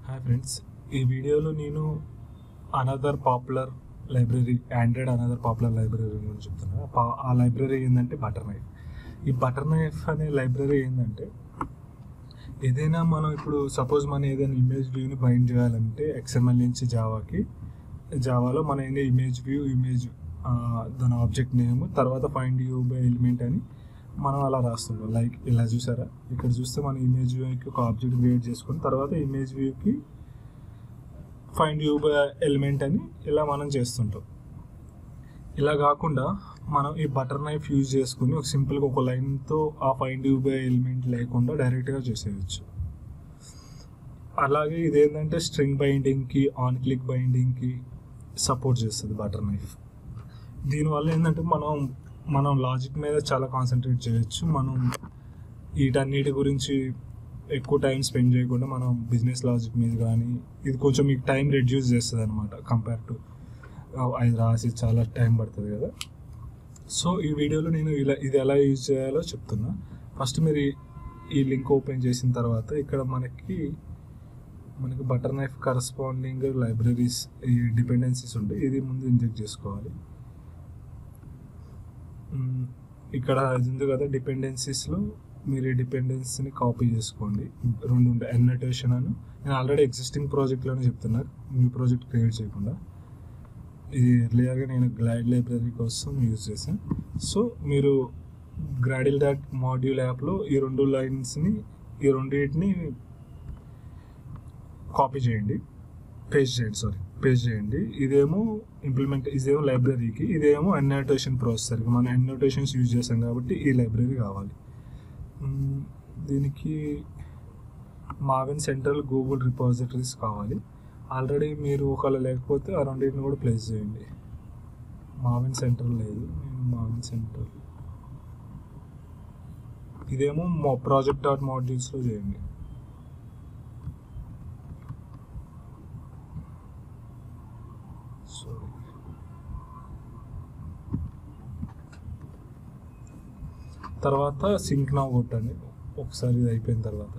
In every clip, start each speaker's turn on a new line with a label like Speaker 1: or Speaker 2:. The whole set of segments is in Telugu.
Speaker 1: హాయ్ ఫ్రెండ్స్ ఈ వీడియోలో నేను another popular library Android another popular library గురించి చెప్తున్నా పా- ఆ లైబ్రరీ ఏంటంటే బటర్ నైఫ్ ఈ బటర్ నైఫ్ అనే లైబ్రరీ ఏంటంటే ఏదైనా మనం ఇప్పుడు సపోజ్ మనం ఏదైనా ఇమేజ్ వ్యూని బైండ్ చేయాలంటే ఎక్స్ఎంఎల్ నుంచి జావాకి జావాలో మన ఏంటి ఇమేజ్ వ్యూ ఇమేజ్ దాని ఆబ్జెక్ట్ నేమ్ తర్వాత ఫైండ్ యూ బై ఎలిమెంట్ అని మనం అలా రాస్తుంటాం లైక్ ఇలా చూసారా ఇక్కడ చూస్తే మన ఇమేజ్ వ్యూకి ఒక ఆబ్జెక్ట్ క్రియేట్ చేసుకొని తర్వాత ఇమేజ్ వ్యూకి ఫైండ్ యూ బై ఎలిమెంట్ అని ఇలా మనం చేస్తుంటాం ఇలా కాకుండా మనం ఈ బటర్ నైఫ్ యూజ్ చేసుకుని ఒక సింపుల్గా ఒక లైన్తో ఆ ఫైండ్ యూ బై ఎలిమెంట్ లేకుండా డైరెక్ట్గా చేసేయచ్చు అలాగే ఇదేంటంటే స్ట్రింగ్ బైండింగ్కి ఆన్ క్లిక్ బైండింగ్కి సపోర్ట్ చేస్తుంది బటర్ నైఫ్ దీనివల్ల ఏంటంటే మనం మనం లాజిక్ మీద చాలా కాన్సన్ట్రేట్ చేయొచ్చు మనం వీటన్నిటి గురించి ఎక్కువ టైం స్పెండ్ చేయకుండా మనం బిజినెస్ లాజిక్ మీద కానీ ఇది కొంచెం మీకు టైం రెడ్యూస్ చేస్తుంది అనమాట కంపేర్ టు అది రాసి చాలా టైం పడుతుంది కదా సో ఈ వీడియోలో నేను ఇలా ఇది ఎలా యూజ్ చేయాలో చెప్తున్నా ఫస్ట్ మీరు ఈ- ఈ లింక్ ఓపెన్ చేసిన తర్వాత ఇక్కడ మనకి మనకి బటర్ నైఫ్ కరస్పాండింగ్ లైబ్రరీస్ ఈ డిపెండెన్సీస్ ఉంటాయి ఇది ముందు ఇంజెక్ట్ చేసుకోవాలి మ్మ్. ఇక్కడ ఇది ఉంది కదా డిపెండెన్సీస్లో మీరు ఈ డిపెండెన్సీని కాపీ చేసుకోండి రెండు ఉంటాయి ఎన్నోటేషన్ అని నేను ఆల్రెడీ ఎగ్జిస్టింగ్ ప్రాజెక్ట్లోనే చెప్తున్నా న్యూ ప్రాజెక్ట్ క్రియేట్ చేయకుండా ఇది ఎర్లియర్గా నేను గ్లైడ్ లైబ్రరీ కోసం యూజ్ చేశాను సో మీరు గ్రాడిల్ డాట్ మాడ్యూల్ యాప్లో ఈ రెండు లైన్స్ని ఈ రెండింటిని కాపీ చేయండి పేస్ట్ చేయండి సారీ పేస్ట్ చేయండి ఇదేమో ఇంప్లిమెంట్ ఇదేమో లైబ్రరీకి ఇదేమో ఎన్నోటేషన్ ప్రాసెసర్కి మనం ఎన్నోటేషన్స్ యూజ్ చేస్తాం కాబట్టి ఈ లైబ్రరీ కావాలి మ్మ్, దీనికి మావిన్ సెంట్రల్ గూగుల్ రిపాజిటరీస్ కావాలి ఆల్రెడీ మీరు ఒకవేళ లేకపోతే ఆ రెండింటిని కూడా ప్లేస్ చేయండి మావిన్ సెంట్రల్ లేదు నేను మావిన్ సెంట్రల్ ఇదేమో మా ప్రాజెక్ట్ డాట్ మాడ్యూల్స్లో చేయండి సారీ తర్వాత సింక్ నా కొట్టండి ఒకసారి ఇది అయిపోయిన తర్వాత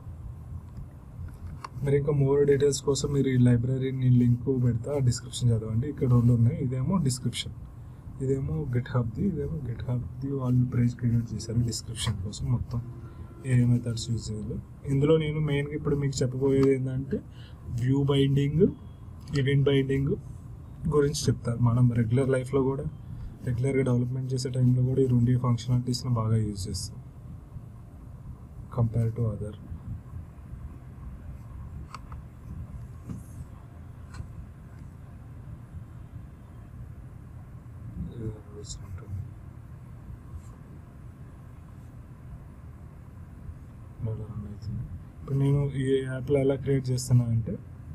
Speaker 1: మీరు ఇంకా మోర్ డీటెయిల్స్ కోసం మీరు ఈ లైబ్రరీని లింక్ పెడతా డిస్క్రిప్షన్ చదవండి ఇక్కడ రెండు ఉన్నాయి ఇదేమో డిస్క్రిప్షన్ ఇదేమో గిట్ హబ్ది ఇదేమో గిట్ హబ్ది వాళ్ళు ప్రైజ్ క్రియేట్ చేశారు డిస్క్రిప్షన్ కోసం మొత్తం ఏ మెథడ్స్ యూజ్ చేయాలి ఇందులో నేను మెయిన్గా ఇప్పుడు మీకు చెప్పబోయేది ఏంటంటే వ్యూ బైండింగ్ ఈవెంట్ బైండింగ్ గురించి చెప్తారు మనం రెగ్యులర్ లైఫ్లో కూడా రెగ్యులర్గా డెవలప్మెంట్ చేసే టైంలో కూడా ఈ రెండు ఫంక్షనాలిటీస్ని బాగా యూజ్ చేస్తాం కంపేర్ టు అదర్ ఉంటుంది మళ్ళీ రన్ అవుతుంది ఇప్పుడు నేను ఈ యాప్లో ఎలా క్రియేట్ చేస్తున్నా అంటే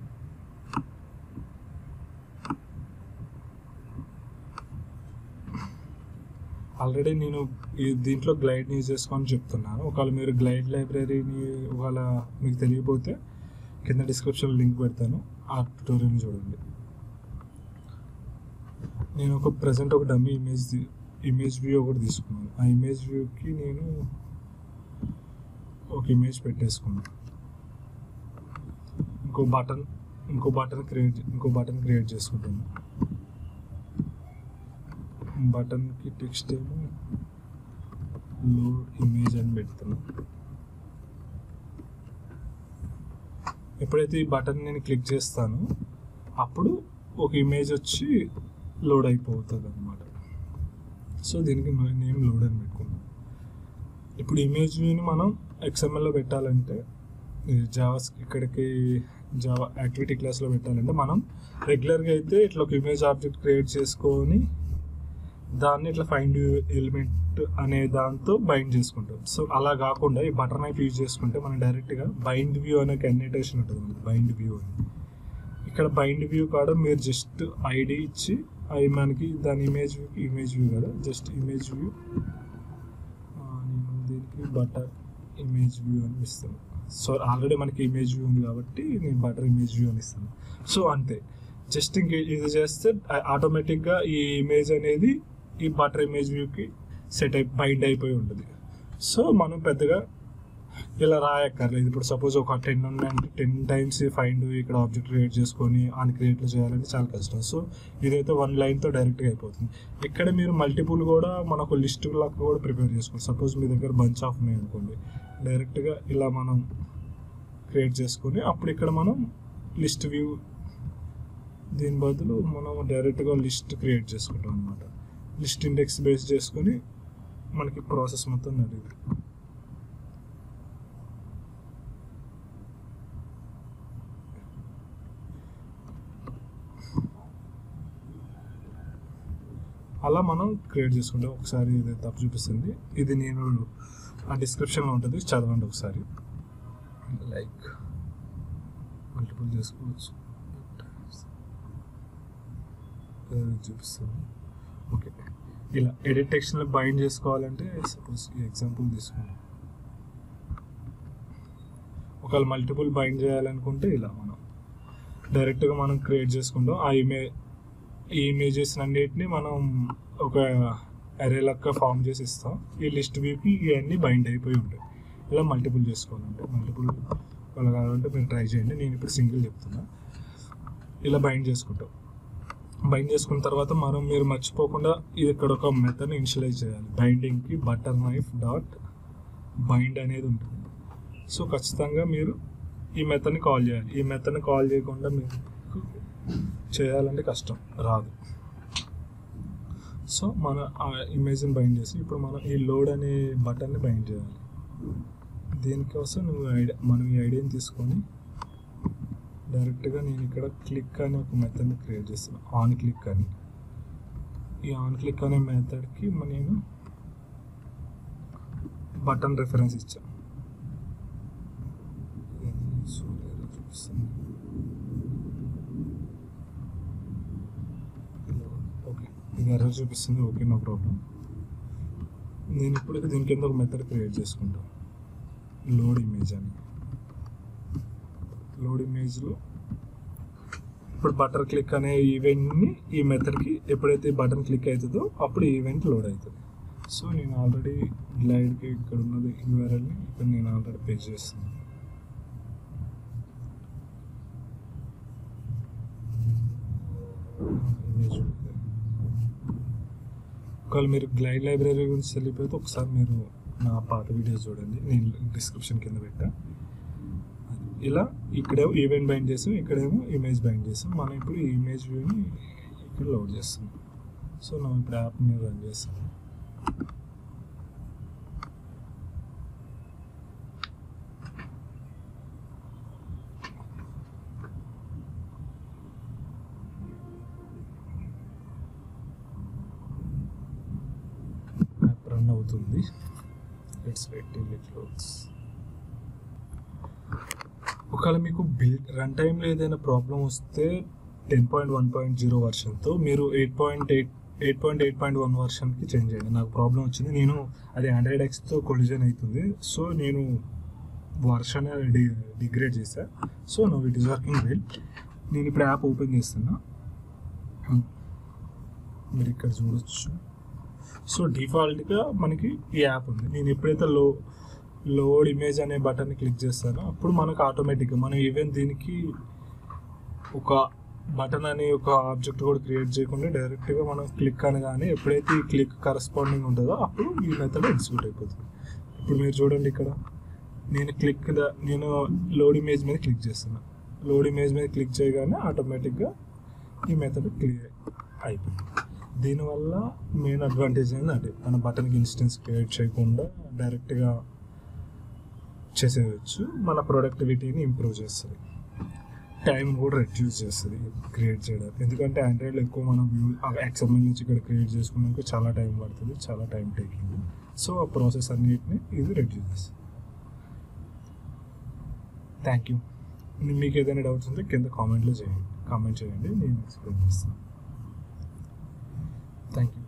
Speaker 1: ఆల్రెడీ నేను ఈ దీంట్లో గ్లైడ్ యూజ్ చేసుకొని చెప్తున్నాను ఒకవేళ మీరు గ్లైడ్ లైబ్రరీని ఒకవేళ మీకు తెలియకపోతే కింద డిస్క్రిప్షన్ లింక్ పెడతాను ఆ ట్యూటోరియల్ చూడండి నేను ఒక ప్రజెంట్ ఒక డమ్మీ ఇమేజ్ ఇమేజ్ వ్యూ ఒకటి తీసుకున్నాను ఆ ఇమేజ్ వ్యూకి నేను ఒక ఇమేజ్ పెట్టేసుకున్నాను ఇంకో బటన్ ఇంకో బటన్ క్రియేట్ ఇంకో బటన్ క్రియేట్ చేసుకుంటాను బటన్కి టెక్స్ట్ ఏమో లోడ్ ఇమేజ్ అని పెడుతున్నాను ఎప్పుడైతే ఈ బటన్ నేను క్లిక్ చేస్తానో అప్పుడు ఒక ఇమేజ్ వచ్చి లోడ్ అయిపోతుంది అనమాట సో దీనికి నేమ్ లోడ్ అని పెట్టుకున్నాం ఇప్పుడు ఇమేజ్ వ్యూని మనం ఎక్స్ఎంఎల్లో పెట్టాలంటే జావా ఇక్కడికి జావా యాక్టివిటీ క్లాస్లో పెట్టాలంటే మనం రెగ్యులర్గా అయితే ఇట్లా ఒక ఇమేజ్ ఆబ్జెక్ట్ క్రియేట్ చేసుకొని దాన్ని ఇట్లా ఫైండ్ ఎలిమెంట్ అనే దాంతో బైండ్ చేసుకుంటాం సో అలా కాకుండా ఈ బటర్ నైఫ్ యూజ్ చేసుకుంటే మనం డైరెక్ట్గా బైండ్ వ్యూ అనే కన్నేటేషన్ ఉంటుంది మనకి బైండ్ వ్యూ అని ఇక్కడ బైండ్ వ్యూ కాడ మీరు జస్ట్ ఐడి ఇచ్చి అవి మనకి దాని ఇమేజ్ వ్యూ ఇమేజ్ వ్యూ కదా జస్ట్ ఇమేజ్ వ్యూ నేను దీనికి బటర్ ఇమేజ్ వ్యూ అని ఇస్తాను సో ఆల్రెడీ మనకి ఇమేజ్ వ్యూ ఉంది కాబట్టి నేను బటర్ ఇమేజ్ వ్యూ అని ఇస్తాను సో అంతే జస్ట్ ఇంక ఇది చేస్తే ఆటోమేటిక్గా ఈ ఇమేజ్ అనేది ఈ బటర్ ఇమేజ్ వ్యూకి సెట్ అయి బైండ్ అయిపోయి ఉంటుంది సో మనం పెద్దగా ఇలా రాయక్కర్లేదు ఇప్పుడు సపోజ్ ఒక టెన్ ఉన్నాయంటే టెన్ టైమ్స్ ఫైండ్ ఇక్కడ ఆబ్జెక్ట్ క్రియేట్ చేసుకొని ఆన్ క్రియేట్లో చేయాలంటే చాలా కష్టం సో ఇదైతే వన్ లైన్తో డైరెక్ట్గా అయిపోతుంది ఇక్కడ మీరు మల్టిపుల్ కూడా మనకు లిస్ట్ లాగా కూడా ప్రిపేర్ చేసుకోండి సపోజ్ మీ దగ్గర బంచ్ ఆఫ్ ఉన్నాయి అనుకోండి డైరెక్ట్గా ఇలా మనం క్రియేట్ చేసుకొని అప్పుడు ఇక్కడ మనం లిస్ట్ వ్యూ దీని బదులు మనం డైరెక్ట్గా లిస్ట్ క్రియేట్ చేసుకుంటాం అనమాట లిస్ట్ ఇండెక్స్ బేస్ చేసుకొని మనకి ప్రాసెస్ మొత్తం నడిగింది అలా మనం క్రియేట్ చేసుకుంటాం ఒకసారి ఇది తప్పు చూపిస్తుంది ఇది నేను ఆ డిస్క్రిప్షన్లో ఉంటుంది చదవండి ఒకసారి లైక్ మల్టిపుల్ చేసుకోవచ్చు ఇది చూపిస్తుంది ఓకే ఇలా ఎడిట్ టెక్స్ట్ని బైండ్ చేసుకోవాలంటే సపోజ్ ఈ ఎగ్జాంపుల్ తీసుకుందాం ఒకవేళ మల్టిపుల్ బైండ్ చేయాలనుకుంటే ఇలా మనం డైరెక్ట్గా మనం క్రియేట్ చేసుకుంటాం ఆ ఇమే ఈ ఇమేజెస్ అన్నిటిని మనం ఒక అరే లెక్క ఫామ్ చేసి ఇస్తాం ఈ లిస్ట్ వ్యూకి ఇవన్నీ బైండ్ అయిపోయి ఉంటాయి ఇలా మల్టిపుల్ చేసుకోవాలంటే మల్టిపుల్ వాళ్ళ కావాలంటే మీరు ట్రై చేయండి నేను ఇప్పుడు సింగిల్ చెప్తున్నా ఇలా బైండ్ చేసుకుంటాం బైండ్ చేసుకున్న తర్వాత మనం మీరు మర్చిపోకుండా ఇది ఇక్కడ ఒక మెథడ్ ఇనిషియలైజ్ చేయాలి బైండింగ్కి బటర్ నైఫ్ డాట్ బైండ్ అనేది ఉంటుంది సో ఖచ్చితంగా మీరు ఈ మెథడ్ని కాల్ చేయాలి ఈ మెథడ్ని కాల్ చేయకుండా మీకు చేయాలంటే కష్టం రాదు సో మన ఆ ఇమేజ్ని బైండ్ చేసి ఇప్పుడు మనం ఈ లోడ్ అనే బటన్ని బైండ్ చేయాలి దీనికోసం నువ్వు ఐడియా మనం ఈ ఐడియాని తీసుకొని డైరెక్ట్గా నేను ఇక్కడ క్లిక్ అనే ఒక మెథడ్ని క్రియేట్ చేస్తాను ఆన్ క్లిక్ అని ఈ ఆన్ క్లిక్ అనే మెథడ్కి నేను బటన్ రిఫరెన్స్ ఇచ్చాను చూపిస్తాను ఓకే ఇది ఎర్రర్ చూపిస్తుంది ఓకే నో ప్రాబ్లం నేను ఇప్పుడు దీని కింద ఒక మెథడ్ క్రియేట్ చేసుకుంటాను లోడ్ ఇమేజ్ అని లోడ్ ఇమేజ్లో ఇప్పుడు బటర్ క్లిక్ అనే ఈవెంట్ని ఈ మెథడ్కి ఎప్పుడైతే బటన్ క్లిక్ అవుతుందో అప్పుడు ఈవెంట్ లోడ్ అవుతుంది సో నేను ఆల్రెడీ గ్లైడ్కి ఇక్కడ ఉన్నది యూఆర్ఎల్ని ఇక్కడ నేను ఆల్రెడీ పేజ్ చేస్తున్నాను ఇమేజ్ ఒకవేళ మీరు గ్లైడ్ లైబ్రరీ గురించి వెళ్ళిపోతే ఒకసారి మీరు నా పాత వీడియోస్ చూడండి నేను డిస్క్రిప్షన్ కింద పెట్టా ఇలా ఇక్కడేమో ఈవెంట్ బైండ్ చేసాం ఇక్కడేమో ఇమేజ్ బైండ్ చేసాం మనం ఇప్పుడు ఈ ఇమేజ్ వ్యూని ఇక్కడ లోడ్ చేస్తాం సో మనం ఇప్పుడు యాప్ని రన్ చేస్తాం యాప్ రన్ అవుతుంది ఇట్స్ వెయిట్ ఇట్ లోడ్స్ ఒకవేళ మీకు బిల్డ్ రన్ టైంలో ఏదైనా ప్రాబ్లం వస్తే ten point one point zero వర్షన్తో మీరు eight point eight eight point eight point one వర్షన్కి చేంజ్ చేయండి నాకు ప్రాబ్లం వచ్చింది నేను అది ఆండ్రాయిడ్ ఎక్స్తో కొలిజన్ అవుతుంది సో నేను వర్షన్ డి డిగ్రేడ్ చేశా so no it is working well నేను ఇప్పుడు యాప్ ఓపెన్ చేస్తున్నా మీరు ఇక్కడ చూడొచ్చు సో డిఫాల్ట్గా మనకి ఈ యాప్ ఉంది నేను ఎప్పుడైతే లో లోడ్ ఇమేజ్ అనే బటన్ని క్లిక్ చేస్తానో అప్పుడు మనకు ఆటోమేటిక్గా మనం ఈవెన్ దీనికి ఒక బటన్ అనే ఒక ఆబ్జెక్ట్ కూడా క్రియేట్ చేయకుండా డైరెక్ట్గా మనం క్లిక్ అనగానే ఎప్పుడైతే ఈ క్లిక్ కరస్పాండింగ్ ఉంటుందో అప్పుడు ఈ మెథడ్ ఎగ్జిక్యూట్ అయిపోతుంది ఇప్పుడు మీరు చూడండి ఇక్కడ నేను క్లిక్ ద- నేను లోడ్ ఇమేజ్ మీద క్లిక్ చేస్తున్నా లోడ్ ఇమేజ్ మీద క్లిక్ చేయగానే ఆటోమేటిక్గా ఈ మెథడ్ క్లియర్ అయిపోయింది దీనివల్ల మెయిన్ అడ్వాంటేజ్ ఏంటంటే మన బటన్కి ఇన్స్టెన్స్ క్రియేట్ చేయకుండా డైరెక్ట్గా చేసేయచ్చు మన ప్రొడక్టివిటీని ఇంప్రూవ్ చేస్తుంది టైం కూడా రెడ్యూస్ చేస్తుంది క్రియేట్ చేయడానికి ఎందుకంటే ఆండ్రాయిడ్లో ఎక్కువ మనం వ్యూ ఎక్స్ఎంఎల్ నుంచి ఇక్కడ క్రియేట్ చేసుకున్నాక చాలా టైం పడుతుంది చాలా టైం టేకింగ్ సో ఆ ప్రాసెస్ అన్నిటిని ఇది రెడ్యూస్ చేస్తుంది థ్యాంక్ యూ మీకు ఏదైనా డౌట్స్ ఉంటే కింద కామెంట్లో చేయండి కామెంట్ చేయండి నేను ఎక్స్ప్లెయిన్ చేస్తాను థ్యాంక్ యూ